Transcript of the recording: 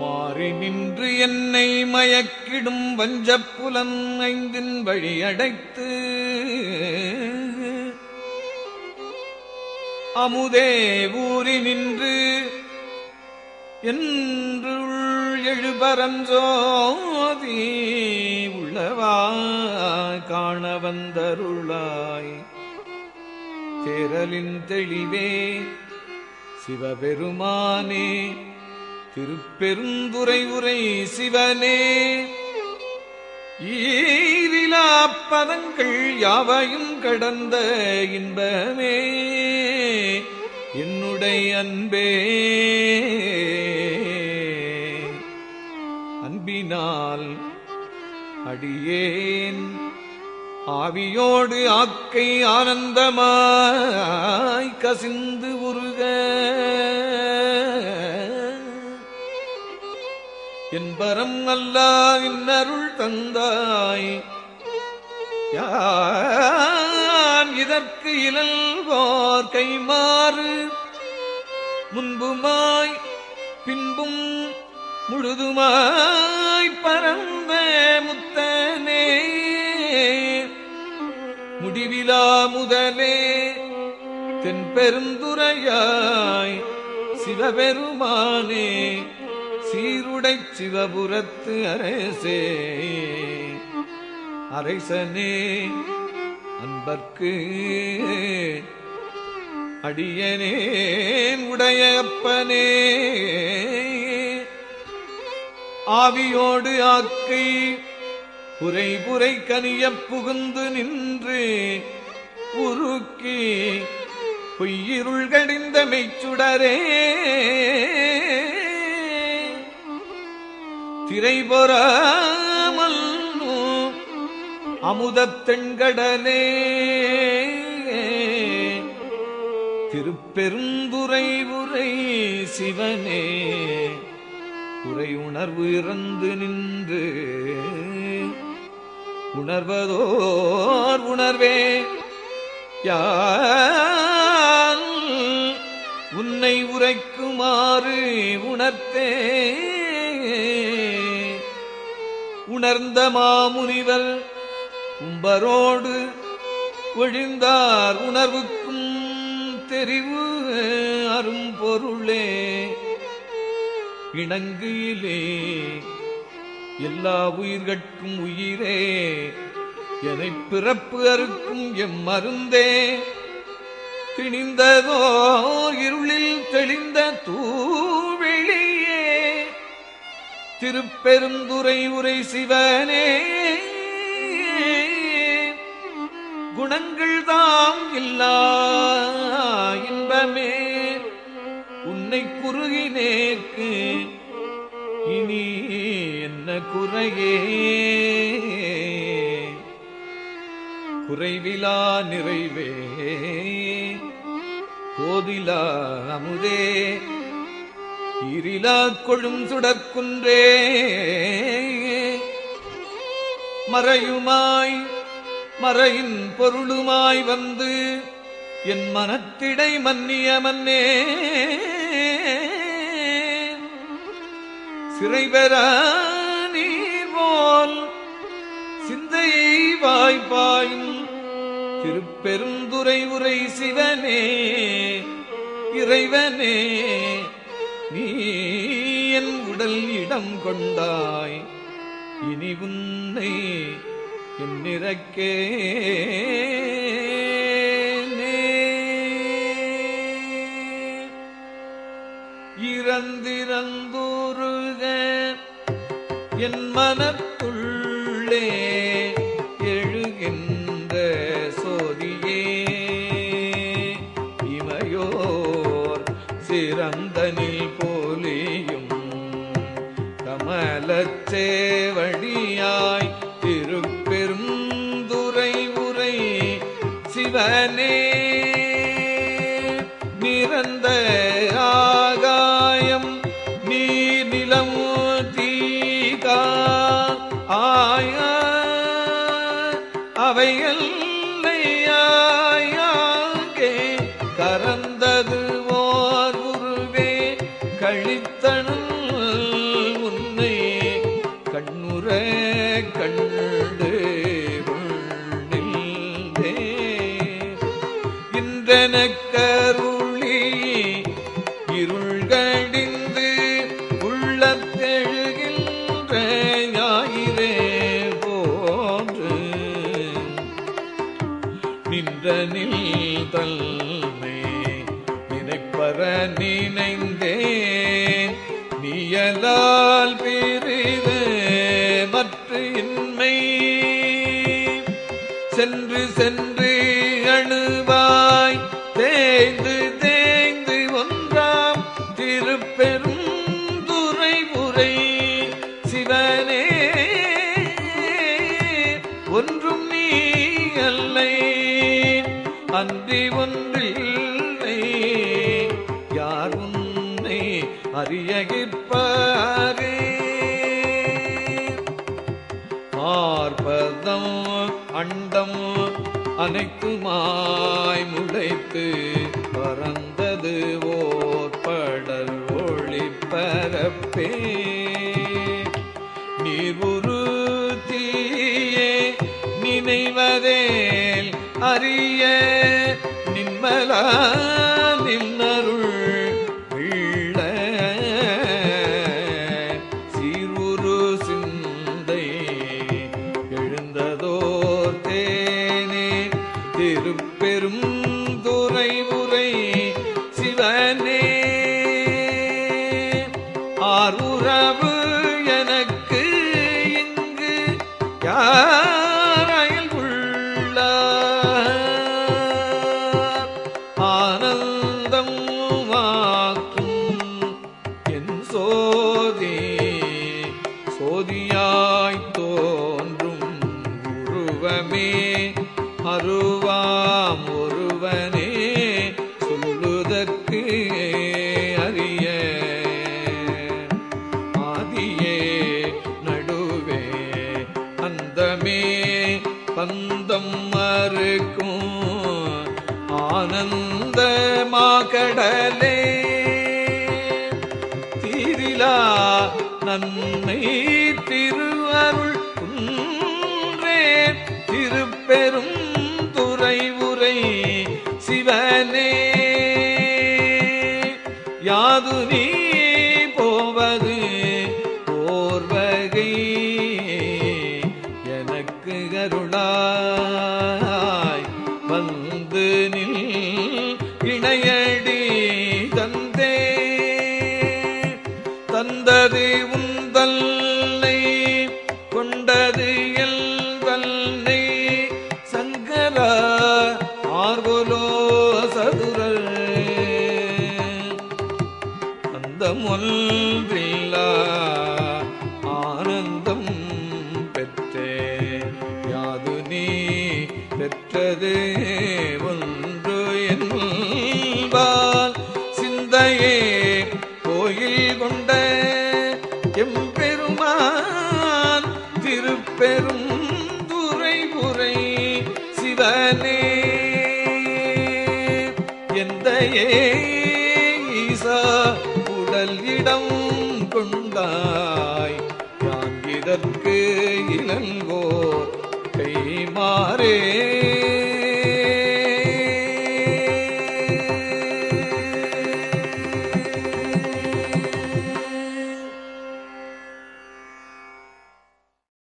மாறி நின்று என்னை மயக்கிடும் வஞ்சப்புலன் ஐந்தின் வழி அடைத்து அமுதே ஊறி நின்று என்று எழுபரஞ்சோதி உள்ளவா காண வந்தருளாய் சேரலின் தெளிவே சிவபெருமானே திருப்பெருந்துரை உரை சிவனே ஈரிலா பதங்கள் யாவையும் கடந்த இன்பமே என்னுடைய அன்பே அன்பினால் அடியேன் ஆவியோடு ஆக்கை ஆனந்தமாய் கசிந்து உருக என்பரம் அல்லா இன்னருள் தந்தாய் யான் இதற்கு இழல்வோர் கைமாறு முன்புமாய் பின்பும் முழுதுமாய் பரந்த முத்தனே முடிவிலா முதலே தென்பெருந்துரையாய் சிவபெருமானே சீருடை சிவபுரத்து அரசே அரசனே அன்பர்க்கு அடியனேன் உடைய அப்பனே ஆவியோடு ஆக்கை புரை புரை கனியப் புகுந்து நின்று உருக்கி பொய்யிருள் கடிந்த மெய்ச்சுடரே திரை பொறாமல் அமுதத் தென்கடலே திருப்பெருந்துரை உரை சிவனே உரை உணர்வு இறந்து நின்று உணர்வதோர் உணர்வே யான் உன்னை உரைக்குமாறு உணர்த்தே உணர்ந்த மாமுனிவர் கும்பரோடு ஒழிந்தார் உணர்வுக்கும் தெரிவு அரும் பொருளே இணங்கியிலே எல்லா உயிர்கட்கும் உயிரே எனை பிறப்பு அறுக்கும் எம் மருந்தே திணிந்ததோ இருளில் தெளிந்த தூவெளியே திருப்பெருந்துரை உரை சிவனே குணங்கள் தாம் இல்லா இன்பமே உன்னை குறுகினேற்கு இனி என்ன குறையே குறைவிலா நிறைவே கோதிலா அமுதே இருளா கொழும் சுடற்குன்றே மறையுமாய் மறையின் பொருளுமாய் வந்து என் மனத்திடை மன்னிய மன்னே சிறைபெற நீர் போல் சிந்தை வாய்ப்பாயும் திருப்பெருந்துரை உரை சிவனே இறைவனே நீ என் உடல் இடம் கொண்டாய் இனி உன்னை என்னிறக்கே இறந்திறந்தூருக என் மனத்துள்ளே எழுகின்ற சோதியே இமையோர் சிறந்தனில் போலியும் கமலச்சேவடியாய் திருப்பெருந்துரை உரை சிவனே நிறந்த ஆகாயம் நீர் நிலம் தீகா ஆய அவையல்லையாங்கே கரந்தது ஓர் உருவே கழித்தனும் இன்றெனக்கருளி இருள்கடிந்து உள்ளத்தெழுகின்ற ஞாயிறே போன்று நின்ற நில் தல்மை நினைப்பற நினைந்தேன் நீயலால் பிரிது மற்ற இன்மை சென்று சென்று அணுவாய் தேய்ந்து தேய்ந்து ஒன்றாம் திருப்பெரும் துறை புரை சிவனே ஒன்றும் நீ அல்லை அன்றி ஒன்றில்லை யார் உன்னை அறியகிற்பாரே பார்ப்பதம் அண்டம் அனைத்துமாய் முளைத்து பறந்தது ஓர் படல் ஒளி பரப்பே நீர்வுரு தீயே நினைவதேல் அறிய நின்மலா நின்னருள் உள்ள சீருரு சிந்தை எழுந்ததோர் தேனே திருப்பெரும் துறை உரை சிவனே ஆறுறவு எனக்கு இங்கு யாரையில் உள்ளார் ஆனந்தம் வாக்கும் என் சோதி சோதியாய் தோன்றும் உருவமே அருவாம் ஒருவனே சொல்லுதற்கு அறிய ஆதியே நடுவே அந்தமே பந்தம் மறுக்கும் ஆனந்த மாகடலே தீரிலா நன்மை திருவருள் குன்றே திருப்பெரும் துறை உரை சிவனே யாது நீ போவது ஓர் வகை எனக்கு அருளாய் வந்து நில் இணையடி தந்தே தந்தது உந்தல்லை கொண்டது எல்வல்லை சங்கரா ஆர்வலோ சதுரர் அந்தம் ஒன்றில்லா ஆனந்தம் பெற்றே யாது நீ பெற்றது ஒன்று என்பால் சிந்தையே கோயில் கொண்ட எம்பெருமான் திருப்பெரும் துறை புரை சிவனே எந்த ஈசா உடல் இடம் கொண்டாய் யான் இதற்கு இளங்கோ கைமாறே